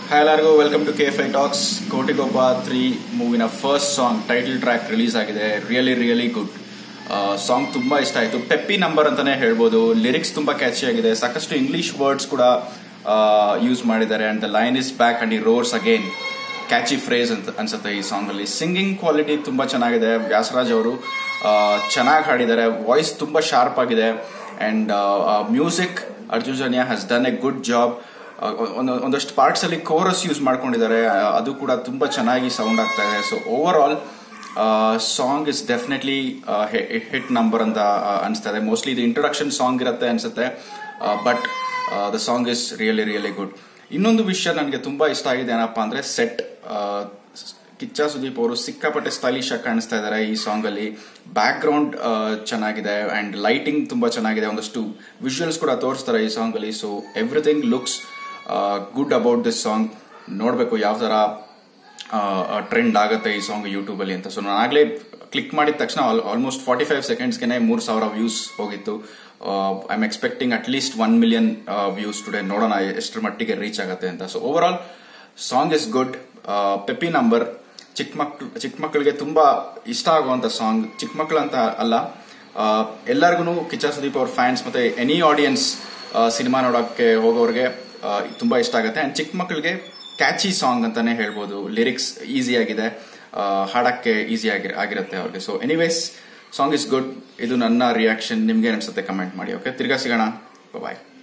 hi ಎಲ್ಲರಿಗೂ welcome to K fi talks Kotigobba three ಮೂವಿನ first song title track release ಆಗಿದೆ really really good song ತುಂಬಾ ಇಷ್ಟ ಆಯ್ತು ಪೆಪ್ಪಿ ನಂಬರ್ ಅಂತಾನೆ ಹೇಳ್ಬೋದು ಲಿರಿಕ್ಸ್ ತುಂಬಾ ಕ್ಯಾಚಿ ಆಗಿದೆ ಸಾಕಷ್ಟು ಇಂಗ್ಲಿಷ್ ವರ್ಡ್ಸ್ ಕೂಡ ಯೂಸ್ ಮಾಡಿದ್ದಾರೆ and the line is back and ಈ ರೋಡ್ಸ್ ಅಗೇನ್ ಕ್ಯಾಚಿ ಫ್ರೇಸ್ ಅಂತ ಅನ್ಸುತ್ತೆ ಈ ಸಾಂಗ್ ಅಲ್ಲಿ ಸಿಂಗಿಂಗ್ ಕ್ವಾಲಿಟಿ ತುಂಬಾ ಚೆನ್ನಾಗಿದೆ ವ್ಯಾಸರಾಜ್ ಅವರು ಚೆನ್ನಾಗಿ ಹಾಡಿದ್ದಾರೆ ವಾಯ್ಸ್ ತುಂಬಾ ಶಾರ್ಪ್ ಆಗಿದೆ and music Arjun Janya has done a good job ಒಂದಷ್ಟು ಪಾರ್ಟ್ಸ್ ಅಲ್ಲಿ ಕೋರಸ್ ಯೂಸ್ ಮಾಡ್ಕೊಂಡಿದ್ದಾರೆ ಅದು ಕೂಡ ತುಂಬಾ ಚೆನ್ನಾಗಿ ಸೌಂಡ್ ಆಗ್ತಾ ಇದೆ so over all song is definitely hit number ಅಂತ ಅನಿಸ್ತಾ ಇದೆ ಮೋಸ್ಟ್ಲಿ ಇದು ಇಂಟ್ರೊಡಕ್ಷನ್ ಸಾಂಗ್ ಇರುತ್ತೆ ಅನ್ಸುತ್ತೆ but the song is really really good ಇನ್ನೊಂದು ವಿಷಯ ನನಗೆ ತುಂಬಾ ಇಷ್ಟ ಆಗಿದೆ ಏನಪ್ಪಾ ಅಂದ್ರೆ ಸೆಟ್ ಕಿಚ್ಚ ಸುದೀಪ್ ಅವರು ಸಿಕ್ಕಾಪಟ್ಟೆ ಸ್ಟೈಲಿಶ್ ಆಗಿ ಕಾಣಿಸ್ತಾ ಇದ್ದಾರೆ ಈ ಸಾಂಗ್ ಅಲ್ಲಿ ಬ್ಯಾಕ್ ಗ್ರೌಂಡ್ ಚೆನ್ನಾಗಿದೆ ಅಂಡ್ ಲೈಟಿಂಗ್ ತುಂಬಾ ಚೆನ್ನಾಗಿದೆ ಒಂದಷ್ಟು ವಿಜುವಲ್ಸ್ ಕೂಡ ತೋರಿಸ್ತಾರೆ ಈ ಸಾಂಗ್ ಅಲ್ಲಿ so everything looks good about this song ನೋಡಬೇಕು ಯಾವ ತರ ಟ್ರೆಂಡ್ ಆಗುತ್ತೆ ಈ ಸಾಂಗ್ ಯೂಟ್ಯೂಬ್ ಅಲ್ಲಿ ಅಂತ ಸೊ ನಾನು ಆಗ್ಲೇ ಕ್ಲಿಕ್ ಮಾಡಿದ ತಕ್ಷಣ ಆಲ್ಮೋಸ್ಟ್ ಫಾರ್ಟಿ ಫೈವ್ ಸೆಕೆಂಡ್ಸ್ಗೆ ಮೂರ್ ಸಾವಿರ ವ್ಯೂಸ್ ಹೋಗಿತ್ತು I am expecting at least one million views today ನೋಡೋಣ ಎಷ್ಟರ ಮಟ್ಟಿಗೆ ರೀಚ್ ಆಗುತ್ತೆ ಅಂತ so over all song is good peppy number ಚಿಕ್ಕ ಮಕ್ಳು ಚಿಕ್ಕ ಮಕ್ಕಳಿಗೆ ತುಂಬಾ ಇಷ್ಟ ಆಗುವಂತ ಸಾಂಗ್ ಚಿಕ್ಕ ಮಕ್ಕಳು ಅಂತ ಅಲ್ಲ ಎಲ್ಲರಿಗೂ ಕಿಚ್ಚ ಸುದೀಪ್ ಅವ್ರ ಫ್ಯಾನ್ಸ್ ಮತ್ತೆ ಎನಿ ಆಡಿಯನ್ಸ್ ಸಿನಿಮಾ ನೋಡೋಕೆ ಹೋಗೋರಿಗೆ ತುಂಬಾ ಇಷ್ಟ ಆಗುತ್ತೆ ಅಂಡ್ ಚಿಕ್ಕ ಮಕ್ಕಳಿಗೆ ಕ್ಯಾಚಿ ಸಾಂಗ್ ಅಂತಾನೆ ಹೇಳ್ಬೋದು ಲಿರಿಕ್ಸ್ ಈಸಿ ಆಗಿದೆ ಹಾಡಕ್ಕೆ ಈಸಿ ಆಗಿ ಆಗಿರುತ್ತೆ ಅವ್ರಿಗೆ so anyways song is good ಇದು ನನ್ನ ರಿಯಾಕ್ಷನ್ ನಿಮ್ಗೆ ಅನ್ಸುತ್ತೆ ಕಮೆಂಟ್ ಮಾಡಿ ಓಕೆ ತಿರ್ಗಾ ಸಿಗೋಣ ಬಾಯ್